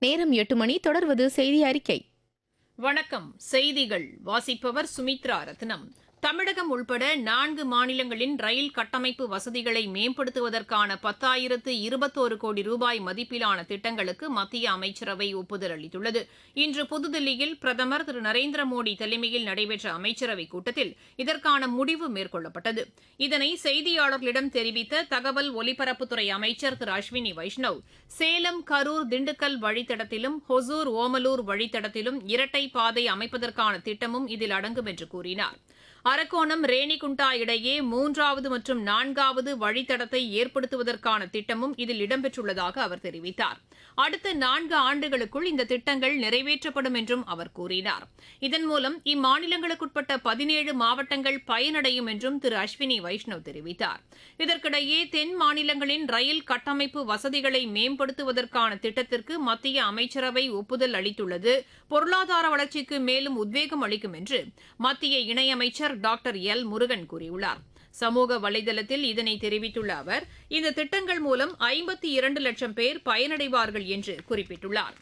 நேரம் எட்டு மணி தொடர்வது செய்தி அறிக்கை வணக்கம் செய்திகள் வாசிப்பவர் சுமித்ரா ரத்னம் தமிழகம் உள்பட நான்கு மாநிலங்களின் ரயில் கட்டமைப்பு வசதிகளை மேம்படுத்துவதற்கான பத்தாயிரத்து இருபத்தோரு கோடி ரூபாய் மதிப்பிலான திட்டங்களுக்கு மத்திய அமைச்சரவை ஒப்புதல் அளித்துள்ளது இன்று புதுதில்லியில் பிரதமர் திரு நரேந்திர மோடி தலைமையில் நடைபெற்ற அமைச்சரவைக் கூட்டத்தில் இதற்கான முடிவு மேற்கொள்ளப்பட்டது இதனை செய்தியாளர்களிடம் தெரிவித்த தகவல் ஒலிபரப்புத்துறை அமைச்சர் திரு அஸ்வினி வைஷ்ணவ் சேலம் கரூர் திண்டுக்கல் வழித்தடத்திலும் ஹொசூர் ஓமலூர் வழித்தடத்திலும் இரட்டை பாதை அமைப்பதற்கான திட்டமும் இதில் அடங்கும் என்று கூறினார் அரக்கோணம் ரேணிகுண்டா இடையே மூன்றாவது மற்றும் நான்காவது வழித்தடத்தை ஏற்படுத்துவதற்கான திட்டமும் இதில் இடம்பெற்றுள்ளதாக அவர் தெரிவித்தார் அடுத்த நான்கு ஆண்டுகளுக்குள் இந்த திட்டங்கள் நிறைவேற்றப்படும் என்றும் அவர் கூறினார் இதன் மூலம் இம்மாநிலங்களுக்குட்பட்ட பதினேழு மாவட்டங்கள் பயனடையும் என்றும் திரு அஸ்வினி வைஷ்ணவ் தெரிவித்தார் இதற்கிடையே தென் மாநிலங்களின் ரயில் கட்டமைப்பு வசதிகளை மேம்படுத்துவதற்கான திட்டத்திற்கு மத்திய அமைச்சரவை ஒப்புதல் அளித்துள்ளது பொருளாதார வளர்ச்சிக்கு மேலும் உத்வேகம் அளிக்கும் என்று மத்திய இணையமைச்சர் டாக்டர் எல் முருகன் கூறியுள்ளார் சமூக வலைதளத்தில் இதனை தெரிவித்துள்ள அவர் இந்த திட்டங்கள் மூலம் ஐம்பத்தி இரண்டு லட்சம் பேர் பயனடைவார்கள் என்று குறிப்பிட்டுள்ளார்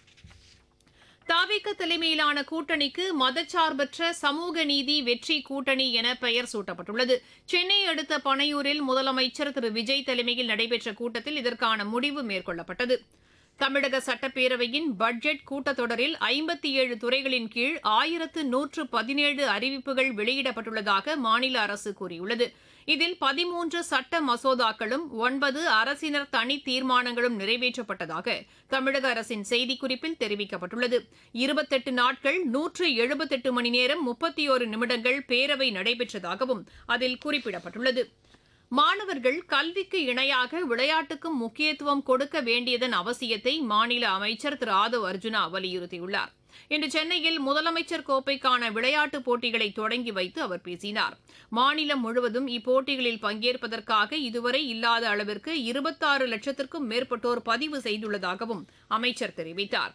தாவேக தலைமையிலான கூட்டணிக்கு மதச்சார்பற்ற சமூக நீதி வெற்றி கூட்டணி என பெயர் சூட்டப்பட்டுள்ளது சென்னை அடுத்த பனையூரில் முதலமைச்சர் திரு விஜய் தலைமையில் நடைபெற்ற கூட்டத்தில் இதற்கான முடிவு மேற்கொள்ளப்பட்டது தமிழக சட்டப்பேரவையின் பட்ஜெட் கூட்டத்தொடரில் ஐம்பத்தி ஏழு துறைகளின் கீழ் ஆயிரத்து நூற்று பதினேழு அறிவிப்புகள் வெளியிடப்பட்டுள்ளதாக மாநில அரசு கூறியுள்ளது இதில் பதிமூன்று சட்ட மசோதாக்களும் ஒன்பது அரசினர் தனி தீர்மானங்களும் நிறைவேற்றப்பட்டதாக தமிழக அரசின் செய்திக்குறிப்பில் தெரிவிக்கப்பட்டுள்ளது இருபத்தெட்டு நாட்கள் நூற்று எழுபத்தெட்டு மணி நேரம் முப்பத்தி ஒரு நிமிடங்கள் பேரவை நடைபெற்றதாகவும் அதில் குறிப்பிடப்பட்டுள்ளது மாணவர்கள் கல்விக்கு இணையாக விளையாட்டுக்கும் முக்கியத்துவம் கொடுக்க வேண்டியதன் அவசியத்தை மாநில அமைச்சர் திரு ஆதவ் அர்ஜுனா வலியுறுத்தியுள்ளார் இன்று சென்னையில் முதலமைச்சர் கோப்பைக்கான விளையாட்டுப் போட்டிகளை தொடங்கி வைத்து அவர் பேசினார் மாநிலம் முழுவதும் இப்போட்டிகளில் பங்கேற்பதற்காக இதுவரை இல்லாத அளவிற்கு இருபத்தாறு லட்சத்திற்கும் மேற்பட்டோர் பதிவு செய்துள்ளதாகவும் அமைச்சர் தெரிவித்தார்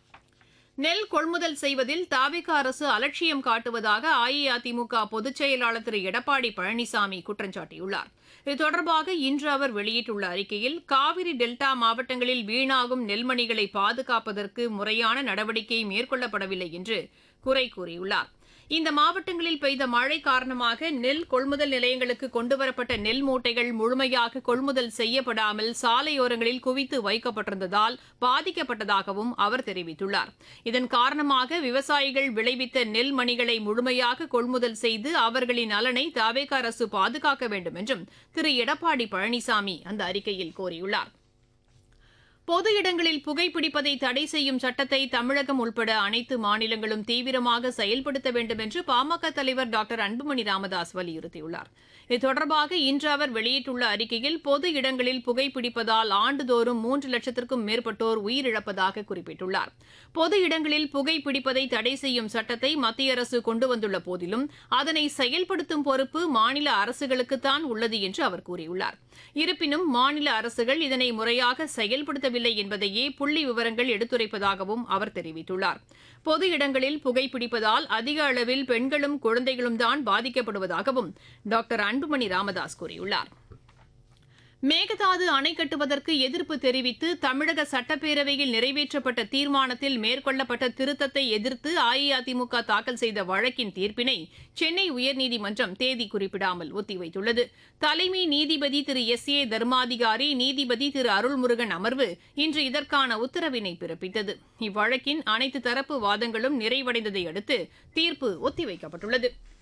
நெல் கொள்முதல் செய்வதில் தாவிக அரசு அலட்சியம் காட்டுவதாக அஇஅதிமுக பொதுச் செயலாளர் திரு எடப்பாடி பழனிசாமி குற்றம் சாட்டியுள்ளார் இது தொடர்பாக இன்று அவர் வெளியிட்டுள்ள அறிக்கையில் காவிரி டெல்டா மாவட்டங்களில் வீணாகும் நெல்மணிகளை பாதுகாப்பதற்கு முறையான நடவடிக்கை மேற்கொள்ளப்படவில்லை என்று குறை கூறியுள்ளார் இந்த மாவட்டங்களில் பெய்த மழை காரணமாக நெல் கொள்முதல் நிலையங்களுக்கு கொண்டுவரப்பட்ட நெல் மூட்டைகள் முழுமையாக கொள்முதல் செய்யப்படாமல் சாலையோரங்களில் குவித்து வைக்கப்பட்டிருந்ததால் பாதிக்கப்பட்டதாகவும் அவர் தெரிவித்துள்ளார் இதன் காரணமாக விவசாயிகள் விளைவித்த நெல் மணிகளை முழுமையாக கொள்முதல் செய்து அவர்களின் நலனை தவேக அரசு பாதுகாக்க வேண்டும் என்றும் திரு எடப்பாடி பழனிசாமி அந்த அறிக்கையில் கோரியுள்ளார் பொது இடங்களில் புகைப்பிடிப்பதை தடை செய்யும் சட்டத்தை தமிழகம் உட்பட அனைத்து மாநிலங்களும் தீவிரமாக செயல்படுத்த வேண்டும் என்று பாமக தலைவர் டாக்டர் அன்புமணி ராமதாஸ் வலியுறுத்தியுள்ளார் இது தொடர்பாக இன்று அவர் வெளியிட்டுள்ள அறிக்கையில் பொது இடங்களில் புகைப்பிடிப்பதால் ஆண்டுதோறும் மூன்று லட்சத்திற்கும் மேற்பட்டோர் உயிரிழப்பதாக குறிப்பிட்டுள்ளார் பொது இடங்களில் புகைப்பிடிப்பதை தடை செய்யும் சட்டத்தை மத்திய அரசு கொண்டு வந்துள்ள போதிலும் அதனை செயல்படுத்தும் பொறுப்பு மாநில அரசுகளுக்குத்தான் உள்ளது என்று அவர் கூறியுள்ளார் இருப்பினும் மாநில அரசுகள் இதனை முறையாக செயல்படுத்தவில்லை என்பதையே புள்ளி விவரங்கள் எடுத்துரைப்பதாகவும் அவர் தெரிவித்துள்ளார் பொது இடங்களில் புகைப்பிடிப்பதால் அதிக அளவில் பெண்களும் குழந்தைகளும் தான் பாதிக்கப்படுவதாகவும் டாக்டர் அன்புமணி ராமதாஸ் கூறியுள்ளார் மேகதாது அணை கட்டுவதற்கு எதிர்ப்பு தெரிவித்து தமிழக சட்டப்பேரவையில் நிறைவேற்றப்பட்ட தீர்மானத்தில் மேற்கொள்ளப்பட்ட திருத்தத்தை எதிர்த்து அஇஅதிமுக தாக்கல் செய்த வழக்கின் தீர்ப்பினை சென்னை உயர்நீதிமன்றம் தேதி குறிப்பிடாமல் ஒத்திவைத்துள்ளது தலைமை நீதிபதி திரு எஸ் ஏ தர்மாதிகாரி நீதிபதி திரு அருள்முருகன் அமர்வு இன்று இதற்கான உத்தரவினை பிறப்பித்தது இவ்வழக்கின் அனைத்து தரப்பு வாதங்களும் நிறைவடைந்ததை அடுத்து தீர்ப்பு ஒத்திவைக்கப்பட்டுள்ளது